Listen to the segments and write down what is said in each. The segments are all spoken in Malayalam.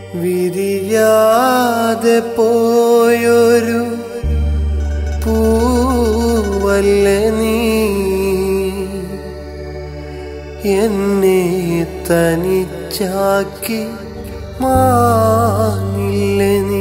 വിരിയാതെ പോയൊരു പൂവല്ല നീ എന്നെ തനിച്ചാക്കി മാനില്ല നീ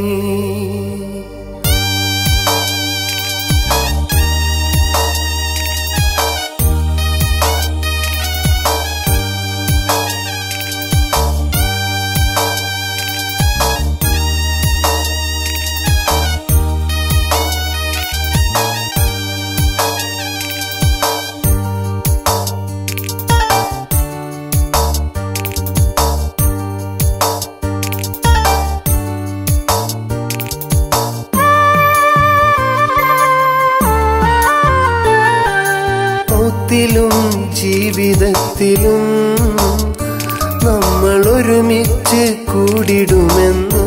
മൗത്തിലും ജീവിതത്തിലും നമ്മൾ ഒരുമിച്ച് കൂടിടുമെന്ന്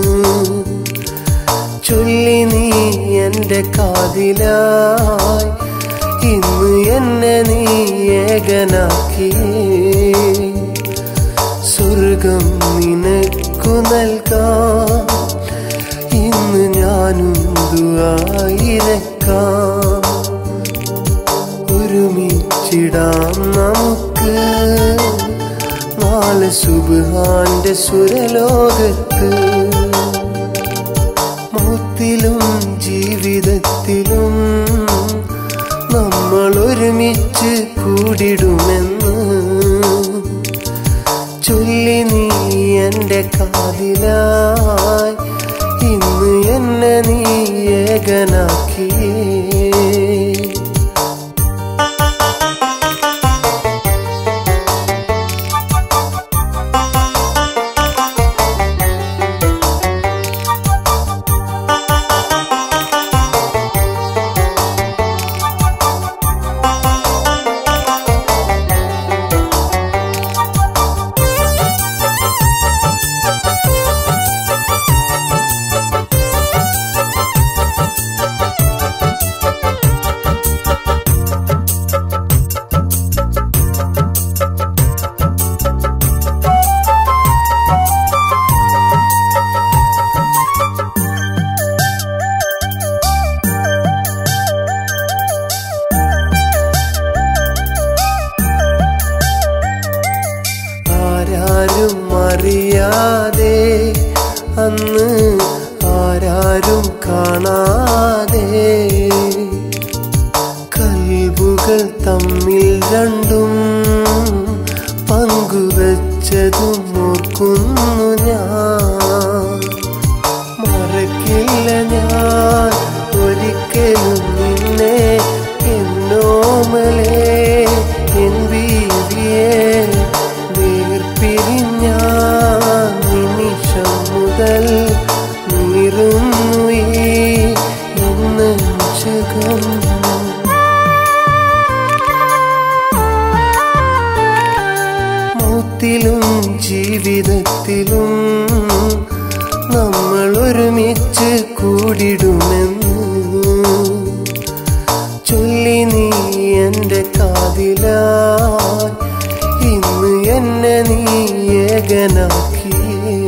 ചൊല്ലി നീ എന്റെ കാതിലായി ഇന്ന് എന്നെ നീ ഏകനാക്കിയേ സ്വർഗം നിനക്കു നൽകാം ഇന്ന് ഞാനും ദുആയിരക്കാം ഒരുമിച്ചിടാം നമുക്ക് നാളെ സുബാന്റെ സുരലോകത്ത് മൗത്തിലും ജീവിതത്തിലും നമ്മൾ ഒരുമിച്ച് കൂടിടുമെന്ന് ചൊല്ലി നീ എന്റെ കാതിലായി ഇന്ന് എന്നെ നീ ഏകനാക്കിയേ ആരാരും അറിയാതെ അന്ന് ആരാരും കാണാതെ കൽബുകൾ തമ്മിൽ രണ്ടും പങ്കുവച്ചതും ഓർക്കുന്നു ഞാൻ മറക്കില്ല ഞാൻ ഒരിക്കലും നിന്നെ എന്നോമലേ എൻ വീതിയെ വേർപിരിഞ്ഞ നിമിഷം മുതൽ നീറുന്നു ഈ എന്ന് ചകം മൗത്തിലും ജീവിതത്തിലും നമ്മൾ ഒരുമിച്ച് കൂടിടുമെന്ന് ചൊല്ലി നീ എന്റെ കാതിലായി ഇന്ന് എന്നെ നീ ഏകനാക്കിയേ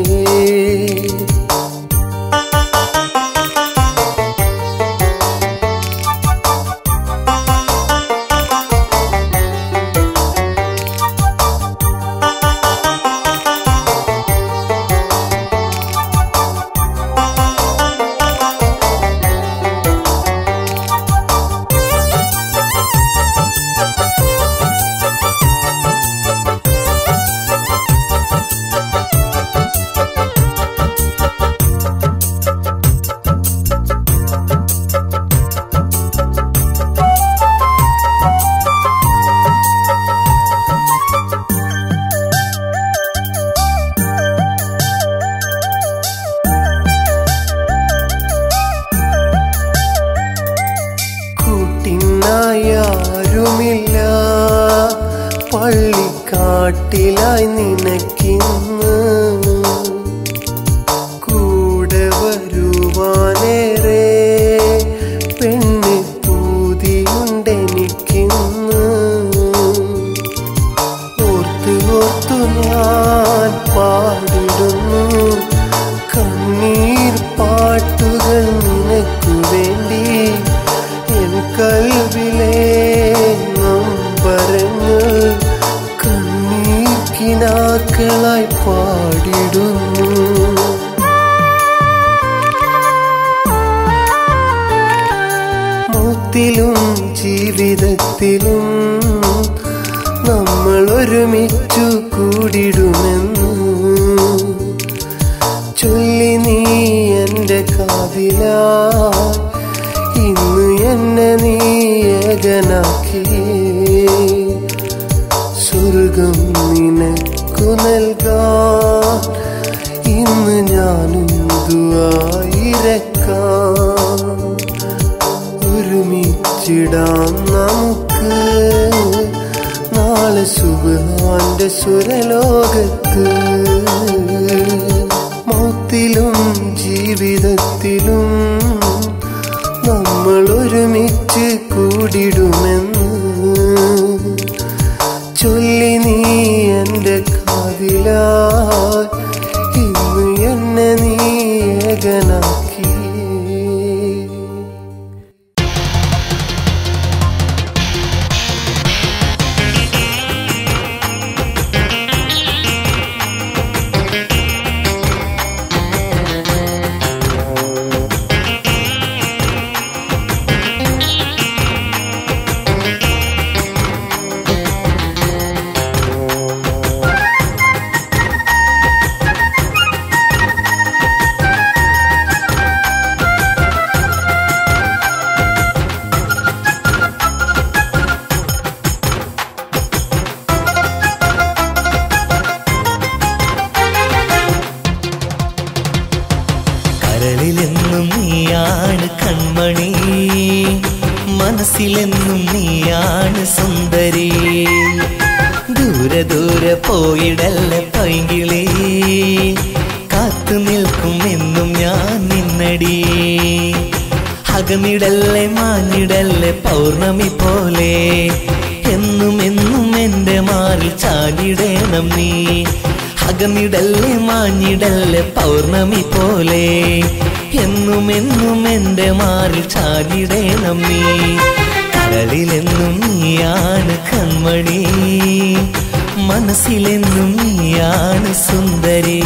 കൂട്ടിനായാരുമില്ല പള്ളിക്കാട്ടിലായി നിനക്കിന്ന് കൂടെ വരുവാനേറെ പെണ്ണ് പൂതിയുണ്ടെനിക്കിന്ന് ഓർത്തു ഓർത്തു ഞാൻ പാടിടുന്നു മഴവില്ലായി പാടിടുന്നു മൗത്തിലും ജീവിതത്തിലും നമ്മൾ ഒരുമിച്ചു കൂടിടുമെന്ന് ചൊല്ലി നീ എൻ്റെ കാതില ഇന്ന് എന്നെ നീ ഏകനാക്കി സ്വർഗം നിനക്കു നൽകാൻ ഇന്ന് ഞാനും ദുആയിരക്കാം ഒരുമിച്ചിടാം നമുക്ക് നാളെ സുബാന്റെ സുരലോകത്ത് മൗത്തിലും ജീവിതത്തിലും നമ്മൾ ഒരുമിച്ച് കൂടിടുമെന്ന് ചൊല്ലി നീ എൻ്റെ കാതിലായി ഇന്ന് എന്നെ നീ ഏകനാക്കി കരളിലെന്നും നീയാണ് കൺമണി മനസ്സിലെന്നും നീയാണ് സുന്ദരി ദൂരെ ദൂരെ പോയിടല്ല പൈങ്കിളി കാത്തു നിൽക്കും എന്നും ഞാൻ നിന്നടി അകമിടല്ലേ മാഞ്ഞിടല്ലേ പൗർണമി പോലെ എന്നും എന്നും എന്റെ മാറിൽ ചാഞ്ഞിടേണം നീ അകമിടല്ലേ മാഞ്ഞിടല്ലേ പൗർണമി പോലെ എന്നും എന്നും എന്റെ മാറിൽ ചാഞ്ഞിടേണം നീ കരളിലെന്നും നീയാണ് കൺമണി മനസ്സിലെന്നും നീയാണ് സുന്ദരി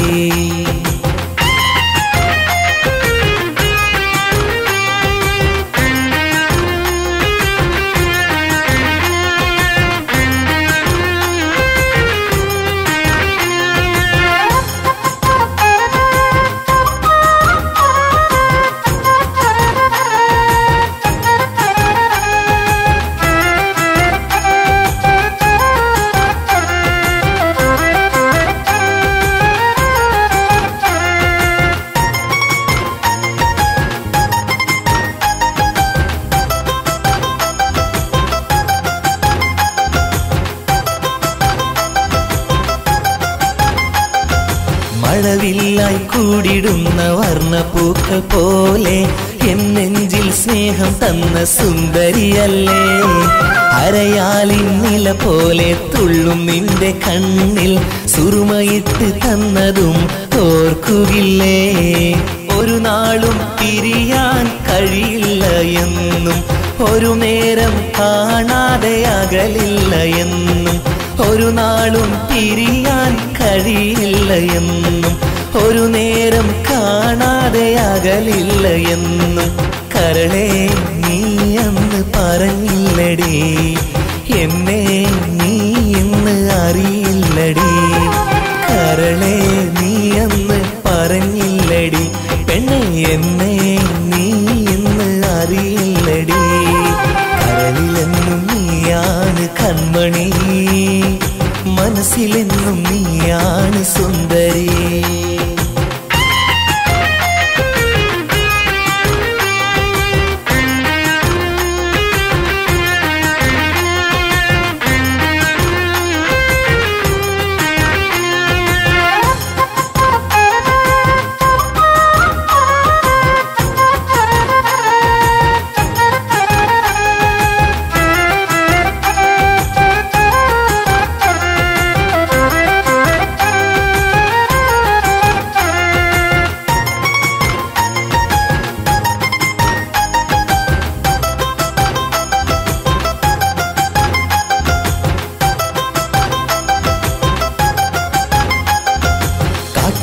മഴവില്ലായി കൂടിടുന്ന വർണ്ണപ്പൂക്കൾ പോലെ എൻ നെഞ്ചിൽ സ്നേഹം തന്ന സുന്ദരിയല്ലേ അരയാലിൻ നില പോലെ തുള്ളും നിന്റെ കണ്ണിൽ സുറുമയിട്ട് തന്നതും ഓർക്കുകില്ലേ ഒരു നാളും പിരിയാൻ കഴിയില്ല എന്നും ഒരു നേരം കാണാതെ അകലില്ല എന്നും ഒരു നാളും പിരിയാൻ കഴിയില്ല എന്നും ഒരു നേരം കാണാതെ അകലില്ല എന്നും കരളെ നീ അന്ന് പറഞ്ഞില്ലടി എന്നെ നീ ഇന്ന് അറിയില്ലടി കരളെ നീ അന്ന് പറഞ്ഞില്ലടി പെണ്ണെ എന്നെ നീ ഇന്ന് അറിയില്ലടി കരളിലെന്നും നീയാണ് കൺമണി മനസ്സിലെന്നും നീയാണ് സുന്ദരി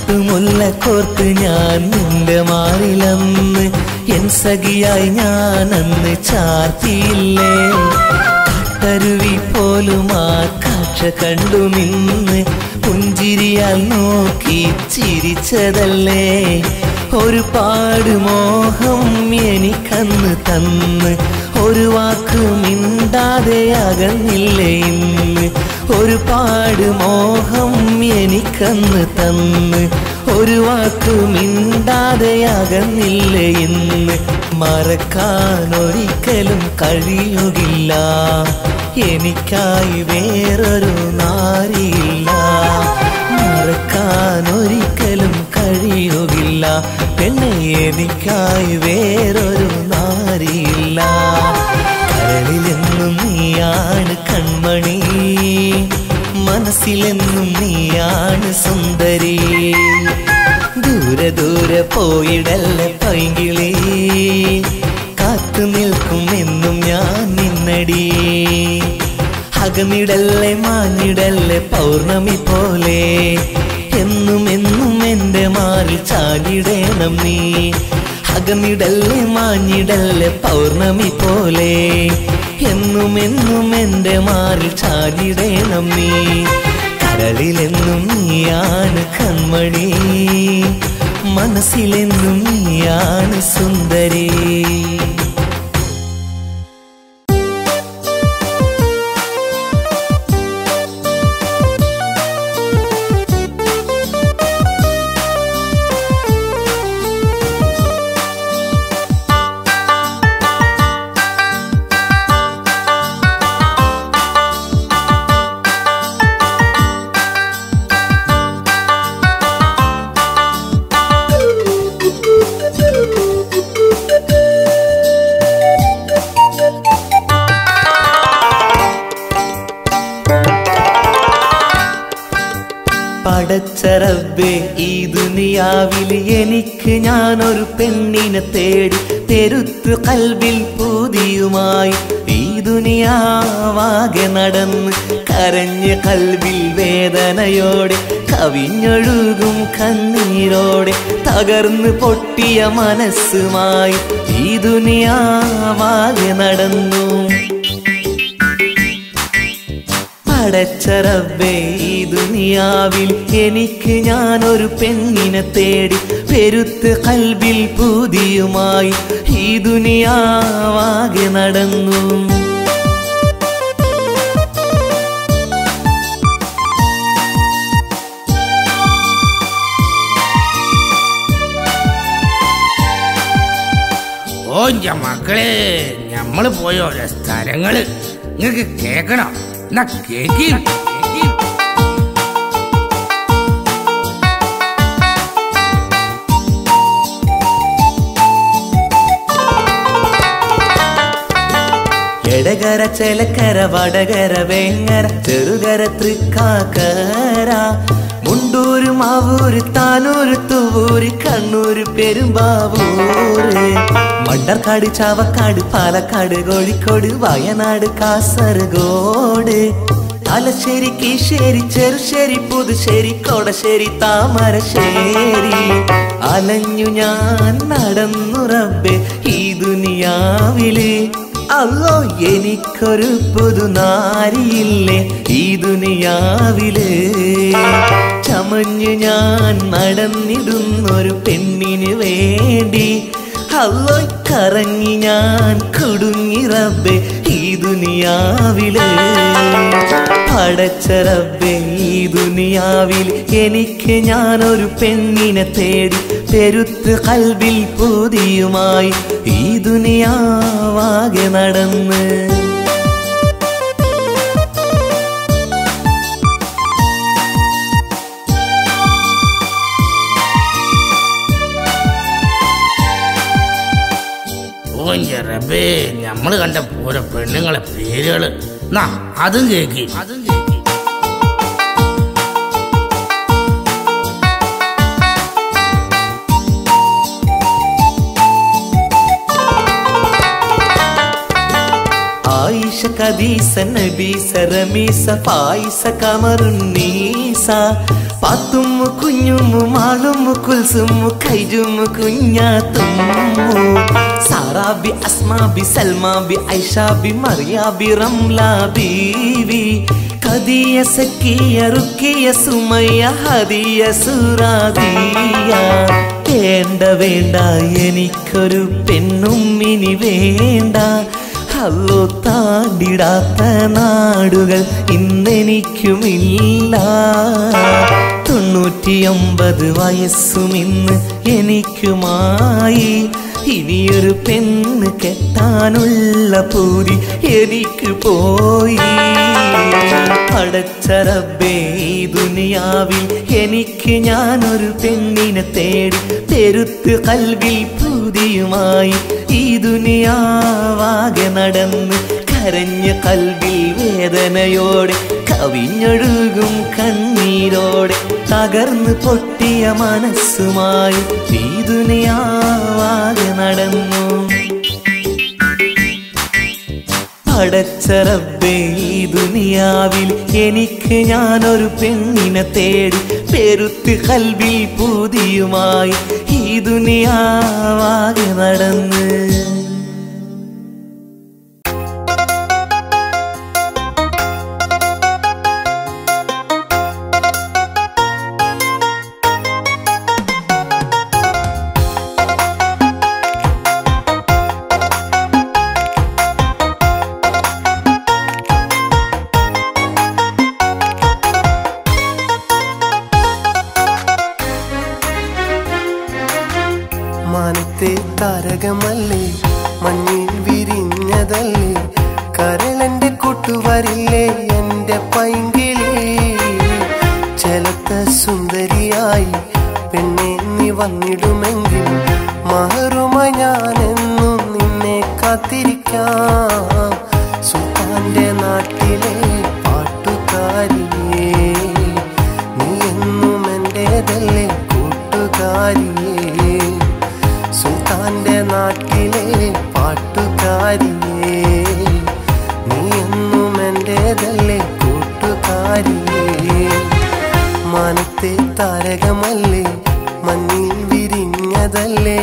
പട്ടുമുല്ല കോർത്ത് ഞാൻ നിന്റെ മാറിലന്ന് എൻ സഖിയായി ഞാൻ അന്ന് ചാർത്തിയില്ലേ കട്ടരുവി പോലും ആ കാഴ്ച കണ്ടു നിന്ന് പുഞ്ചിരിയാൽ നോക്കി ചിരിച്ചതല്ലേ ഒരുപാട് മോഹം എനിക്കന്ന് തന്ന് ഒരു വാക്ക് മിണ്ടാതെ അകന്നില്ലേ ഇന്ന് ഒരുപാട് മോഹം എനിക്കന്ന് തന്ന് ഒരു വാക്ക് മിണ്ടാതെ അകന്നില്ലേ ഇന്ന് മറക്കാൻ ഒരിക്കലും കഴിയുകില്ല എനിക്കായി വേറൊരു നാരിയില്ല മറക്കാൻ ഒരിക്കലും കഴിയുകില്ല പെണ്ണെ എനിക്കായി വേറൊരു നാരിയില്ല കരളിലെന്നും നീയാണ് കൺമണി മനസ്സിലെന്നും നീയാണ് സുന്ദരി ദൂരെ ദൂരെ പോയിടല്ല പൈങ്കിളി കാത്തു നിൽക്കും എന്നും ഞാൻ നിന്നടി അകന്നിടല്ലേ മാഞ്ഞിടല്ലേ പൗർണമി പോലെ എന്നും എന്നും എന്റെ മാറിൽ ചാഞ്ഞിടേണം നീ അകന്നിടല്ലേ മാഞ്ഞിടല്ലേ പൗർണമി പോലെ എന്നും എന്നും എന്റെ മാറിൽ ചാഞ്ഞിടേണം നീ കരളിലെന്നും നീയാണ് കൺമണി മനസ്സിലെന്നും നീയാണ് സുന്ദരി പടച്ചറബേ ഈ ദുനിയാവിൽ എനിക്ക് ഞാനൊരു പെണ്ണിനെ തേടി തെരുത്തു കൽവിൽ പൂതിയുമായി ഈ ദുനിയാവാകെ നടന്ന് കരഞ്ഞ കൽവിൽ വേദനയോടെ കവിഞ്ഞൊഴുകും കണ്ണീരോടെ തകർന്ന് പൊട്ടിയ മനസ്സുമായി ഈ ദുനിയാവാകെ നടന്നു പടച്ചറബേ ഈ ദുനിയാവിൽ എനിക്ക് ഞാനൊരു പെണ്ണിനെ തേടി പെരുത്ത് കൽബിൽ പൂതിയുമായി ഈ ദുനിയാവാകെ നടന്നു ഓ ഞ മക്കളെ ഞമ്മള് പോയ ഓരോ സ്ഥലങ്ങള് നിങ്ങക്ക് കേക്കണം എന്നാ കേക്കി എടകര ചെലക്കര വടകര വേങ്ങര ചെറുകര തൃക്കാക്കര മുണ്ടൂര് മാവൂര് താനൂര് തൂവൂര് കണ്ണൂര് പെരുമ്പാവൂര് മണ്ണർക്കാട് ചാവക്കാട് പാലക്കാട് കോഴിക്കോട് വയനാട് കാസർഗോഡ് തലശ്ശേരി കീശ്ശേരി ചെറുശ്ശേരി പുതുശ്ശേരി കൊടശ്ശേരി താമരശ്ശേരി അലഞ്ഞു ഞാൻ നടന്നു റബ്ബെ ഈ ദുനിയാവില് അല്ലോ എനിക്കൊരു പുതുനാരിയില്ലേ ഈ ദുനിയാവില് ചമഞ്ഞു ഞാൻ നടന്നിടുന്നൊരു പെണ്ണിന് വേണ്ടി അല്ലോ കറങ്ങി ഞാൻ കുടുങ്ങി റബ്ബെ ഈ ദുനിയാവില് പടച്ച റബ്ബെ ഈ ദുനിയാവിൽ എനിക്ക് ഞാനൊരു പെണ്ണിനെ തേടി പെരുത്ത് കൽബിൽ പൂതിയുമായി ഈ ദുനിയാവാകെ നടന്ന് ഓഞ്ച റബേ ഞമ്മള് കണ്ട ഓരോ പെണ്ണുങ്ങളെ പേരുകള് നാ അതും കേക്കി അതും കേക്കി ആയിഷ കദീസ നബീസ റമീസ ഫായിസ കമറുന്നീസ നഫീസ പാത്തുമ്മു കുഞ്ഞുമ്മു മാളുമ്മു കുൽസുമ്മു കൈജുമ്മു കുഞ്ഞാത്തുമ്മു സാറാബി അസ്മാബി സൽമാബി ഐഷാബി മറിയാബി റംല ബീവി കദിയ സക്കിയ റുക്കിയ സുമയ്യ ഹദിയ സുറാദിയ വേണ്ട വേണ്ട എനിക്കൊരു പെണ്ണും ഇനി വേണ്ട അല്ലോ താണ്ടിടാത്ത നാടുകൾ ഇന്നെനിക്കുമില്ല തൊണ്ണൂറ്റിയൊമ്പത് വയസ്സും ഇന്ന് എനിക്കുമായി ഇനിയൊരു പെണ്ണ് കെട്ടാനുള്ള പൂതി എനിക്ക് പോയി അടച്ചറബേ ഈ ദുനിയാവിൽ എനിക്ക് ഞാനൊരു പെണ്ണിനെ തേടി പെരുത്ത് കൽവിൽ പൂതിയുമായി ഈ ദുനിയാവാകെ നടന്ന് കരഞ്ഞ കൽവിൽ വേദനയോടെ കവിഞ്ഞൊഴുകും കണ്ണീരോടെ തകർന്ന് പൊട്ടിയ മനസ്സുമായി ഈ ദുനിയാവാകെ നടന്നു പടച്ചറബേ ഈ ദുനിയാവിൽ എനിക്ക് ഞാനൊരു പെണ്ണിനെ തേടി പെരുത്ത് കൽവിൽ പൂതിയുമായി ഈ ദുനിയാവാകെ നടന്ന് മാനത്തെ താരകമല്ലേ മഞ്ഞിൽ വിരിഞ്ഞതല്ലേ കരളന്റെ കൂട്ടുവരില്ലേ എന്റെ പൈങ്കിളി ചെലത്ത സുന്ദരിയായി പെണ്ണെ നീ വന്നിടുമെങ്കിൽ മഹറുമ ഞാനെന്നും നിന്നെ കാത്തിരിക്കാം സുൽത്താന്റെ നാട്ടിലെ പാട്ടുകാരിയേ നീ എന്നും എന്റേതല്ലേ കൂട്ടുകാരിയേ സുൽത്താന്റെ നാട്ടിലെ പാട്ടുകാരിയേ നീ എന്നും എന്റേതല്ലേ കൂട്ടുകാരിയേ മനത്തെ താരകമല്ലേ മഞ്ഞിൽ വിരിഞ്ഞതല്ലേ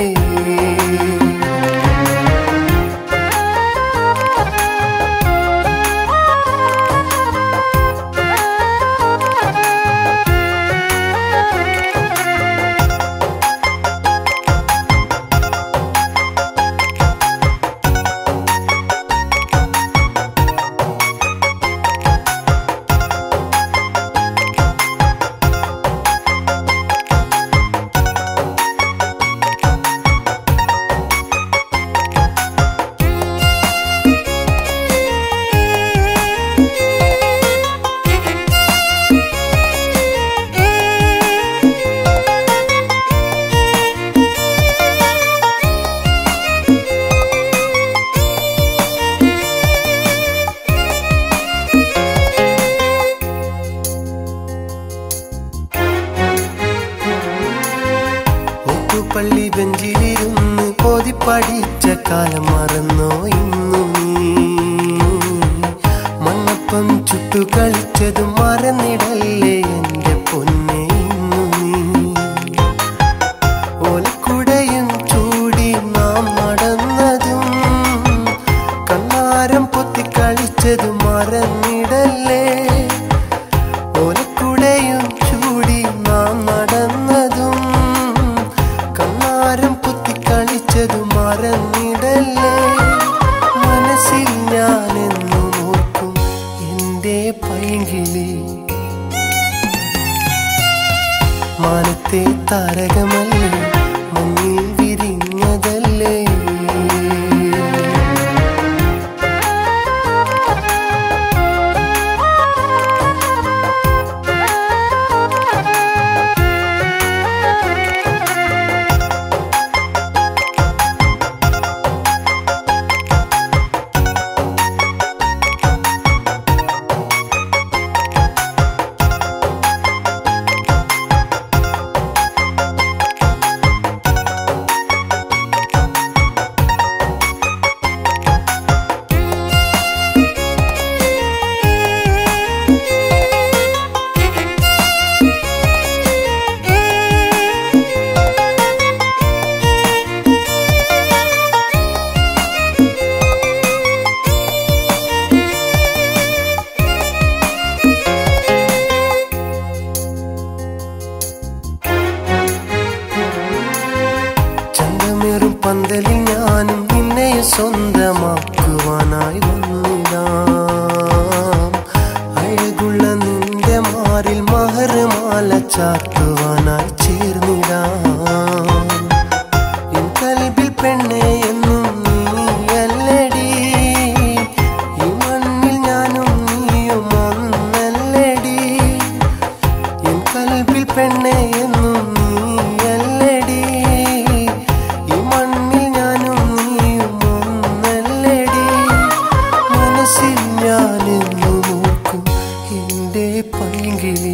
ഒത്തുപള്ളി ബെഞ്ചിലിരുന്ന് ഓതി പഠിച്ച കാലം മറന്നോ ഇന്നു നീ മണ്ണപ്പം ചുട്ടു കളിച്ചത് മറന്നിടല്ലേ എന്റെ പൊന്നെ ഇന്നു നീ ഓലക്കുടയും ചൂടി നാം നടന്നതും കണ്ണാരം പൊത്തി കളിച്ചത് മറന്നിടല്ലേ ഓലക്കുടയും ചൂടി നാം നടന്നതും കണ്ണാരം പൊത്തി കളിച്ചത് മറന്നിടല്ലേ മനസ്സിൽ ഞാൻ എന്നും ഓർക്കും എന്റെ പൈങ്കിളി മാനത്തെ താരകമല്ലേ മഞ്ഞിൽ വിരിഞ്ഞതല്ലേ പന്തലിൽ ഞാനും നിന്നെ സ്വന്തമാക്കുവാനായി വന്നിടാം അഴകുള്ള നിന്റെ മാറിൽ മഹർമാല ചാർത്തുവാനായി ചേർന്നിടാം എൻ കൽബിൽ പെണ്ണെ എന്നും നീയല്ലടി ഈ മണ്ണിൽ ഞാനും നീയും ഒന്നല്ലടി എൻ കൽബിൽ പെണ്ണെ എന്നും നീയല്ലടി ഈ മണ്ണിൽ ഞാനും നീയും ഒന്നല്ലടി മനസ്സിൽ ഞാനെന്നും ഓർക്കും എൻ്റെ പൈങ്കിളി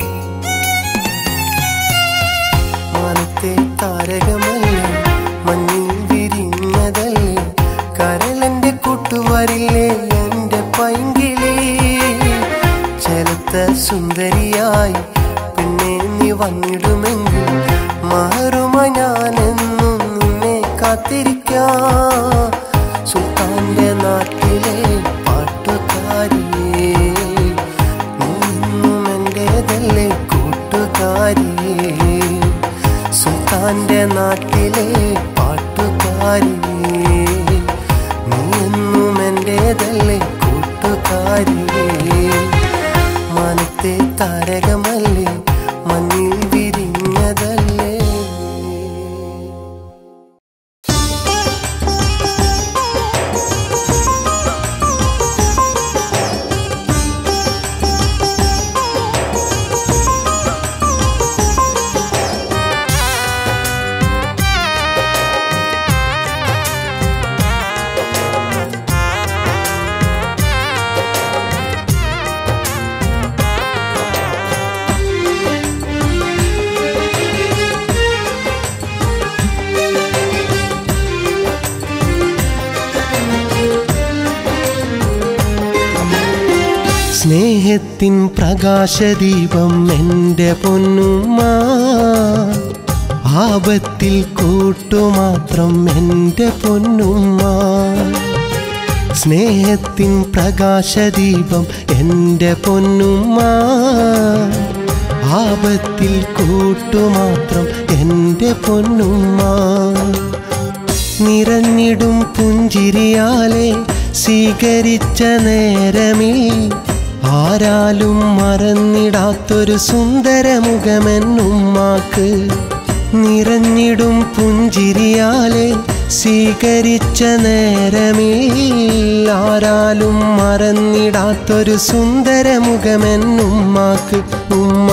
മാനത്തെ താരകമല്ലേ മഞ്ഞിൽ വിരിഞ്ഞതല്ലേ കരളന്റെ കൂട്ടുവരില്ലേ എന്റെ പൈങ്കിളി ചെലുത്ത സുന്ദരിയായി പിന്നെ നീ വന്നിടുമെങ്കിൽ മാറുമ ഞാനെന്നും നിന്നെ കാത്തിരിക്കാം സുൽത്താന്റെ നാട്ടിലെ പാട്ടുകാരിയേ നീ ഇന്നും എന്റേതല്ലേ കൂട്ടുകാരിയേ സുൽത്താന്റെ നാട്ടിലെ പാട്ടുകാരിയേ നീ എന്നും എന്റേതല്ലേ കൂട്ടുകാരിയേ മനത്തെ താരകമല്ലേ മഞ്ഞിൽ വിരിഞ്ഞതല്ലേ സ്നേഹത്തിൻ പ്രകാശദീപം എൻ്റെ പൊന്നുമ്മ ആപത്തിൽ കൂട്ടുമാത്രം എൻ്റെ പൊന്നുമ്മ സ്നേഹത്തിൻ പ്രകാശദീപം എൻ്റെ പൊന്നുമ്മ ആപത്തിൽ കൂട്ടുമാത്രം എൻ്റെ പൊന്നുമ്മ നിറഞ്ഞിടും പുഞ്ചിരിയാലെ സ്വീകരിച്ച നേരമിൽ ആരാലും മറന്നിടാത്തൊരു സുന്ദരമുഖമെന്നുമ്മാക്ക് നിറഞ്ഞിടും പുഞ്ചിരിയാലെ സ്വീകരിച്ച നേരമിൽ ആരാലും മറന്നിടാത്തൊരു സുന്ദരമുഖമെന്നുമ്മാക്ക് ഉമ്മ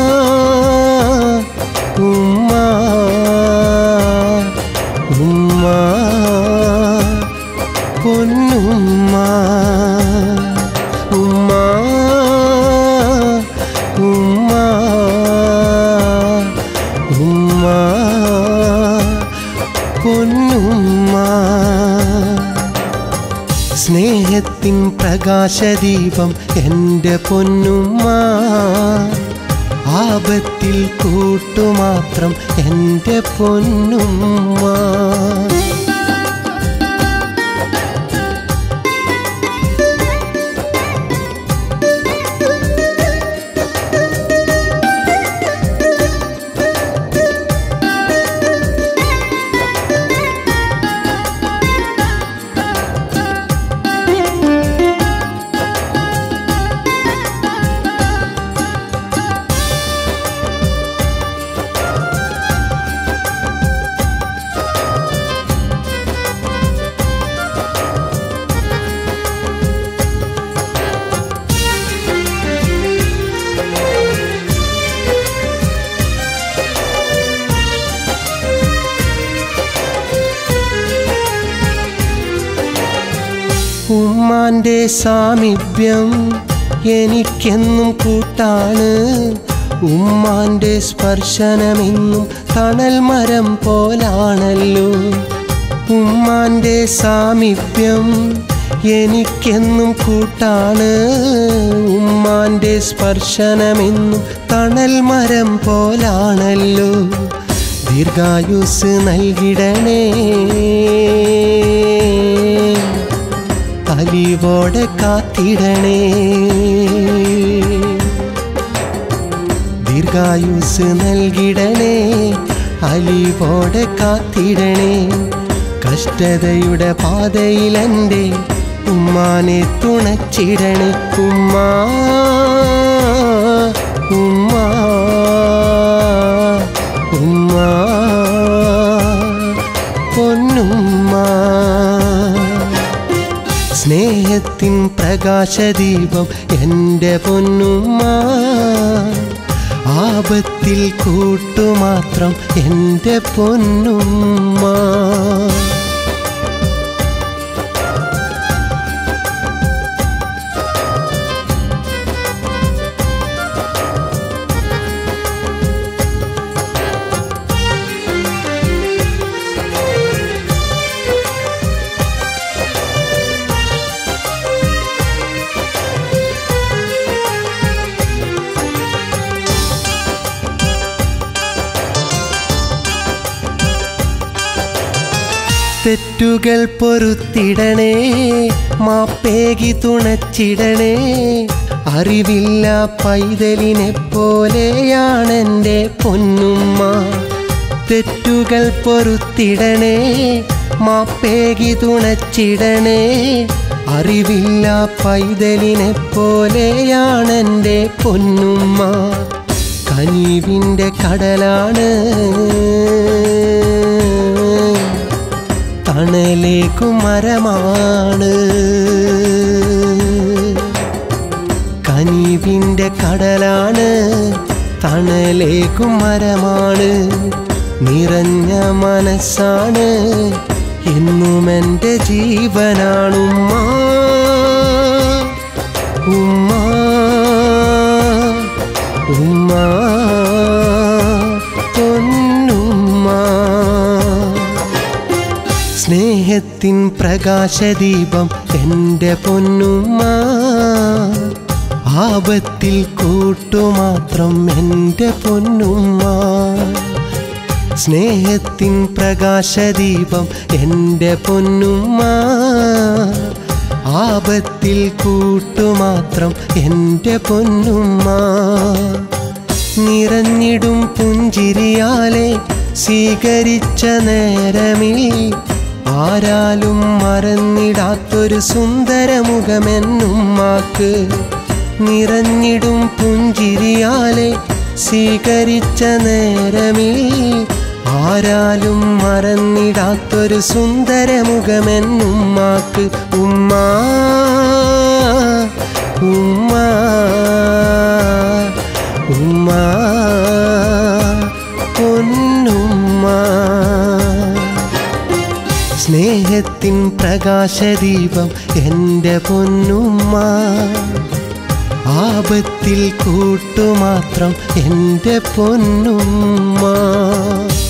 ഉമ്മ ഉമ്മ പൊന്നുമ്മ ഉമ്മ ഉമ്മ ഉമ്മ പൊന്നുമ്മ സ്നേഹത്തിൻ പ്രകാശദീപം എൻ്റെ പൊന്നുമ്മ ആപത്തിൽ കൂട്ടുമാത്രം എൻ്റെ പൊന്നുമ്മ ഉമ്മാന്റെ സാമീപ്യം എനിക്കെന്നും കൂട്ടാണ് ഉമ്മാന്റെ സ്പർശനമെന്നും തണൽ മരം പോലാണല്ലോ ഉമ്മാന്റെ സാമീപ്യം എനിക്കെന്നും കൂട്ടാണ് ഉമ്മാന്റെ സ്പർശനമെന്നും തണൽ മരം പോലാണല്ലോ ദീർഘായുസ് നൽകിടണേ അലിവോടെ കാത്തിടണേ ദീർഘായുസ് നൽകിടണേ അലിവോടെ കാത്തിടണേ കഷ്ടതയുടെ പാതയിൽ എൻ്റെ ഉമ്മാനെ തുണച്ചിടണേ ഉമ്മാ ഉമ്മാ ഉമ്മാ പൊന്നുമ്മ സ്നേഹത്തിൻ പ്രകാശദീപം എൻ്റെ പൊന്നുമ്മ ആപത്തിൽ കൂട്ടുമാത്രം എൻ്റെ പൊന്നുമ്മ തെറ്റുകൾ പൊറുത്തിടണേ മാപ്പേകി തുണച്ചിടണേ അറിവില്ല പൈതലിനെ പോലെയാണെൻ്റെ പൊന്നുമ്മ തെറ്റുകൾ പൊറുത്തിടണേ മാപ്പേകി തുണച്ചിടണേ അറിവില്ല പൈതലിനെ പോലെയാണെൻ്റെ പൊന്നുമ്മ കനിവിൻ്റെ കടലാണ് തണലേക്കും മരമാണ് കനിവിൻ്റെ കടലാണ് തണലേക്കും മരമാണ് നിറഞ്ഞ മനസ്സാണ് എന്നും എൻ്റെ ജീവനാണുമ്മ ഉമ്മ ഉമ്മ പൊന്നുമ്മ സ്നേഹത്തിൻ പ്രകാശദീപം എൻ്റെ പൊന്നുമ്മ ആപത്തിൽ കൂട്ടുമാത്രം എൻ്റെ പൊന്നുമ്മ സ്നേഹത്തിൻ പ്രകാശദീപം എൻ്റെ പൊന്നുമ്മ ആപത്തിൽ കൂട്ടുമാത്രം എൻ്റെ പൊന്നുമ്മ നിറഞ്ഞിടും പുഞ്ചിരിയാലെ സ്വീകരിച്ച നേരമിൽ ആരാലും മറന്നിടാത്തൊരു സുന്ദരമുഖമെന്നുമ്മാക്ക് നിറഞ്ഞിടും പുഞ്ചിരിയാലെ സ്വീകരിച്ച നേരമിൽ ആരാലും മറന്നിടാത്തൊരു സുന്ദരമുഖമെന്നുമ്മാക്ക് ഉമ്മ ഉമ്മ ഉമ്മ പൊന്നുമ്മ സ്നേഹത്തിൻ പ്രകാശദീപം എൻ്റെ പൊന്നുമ്മ ആപത്തിൽ കൂട്ടുമാത്രം എൻ്റെ പൊന്നുമ്മ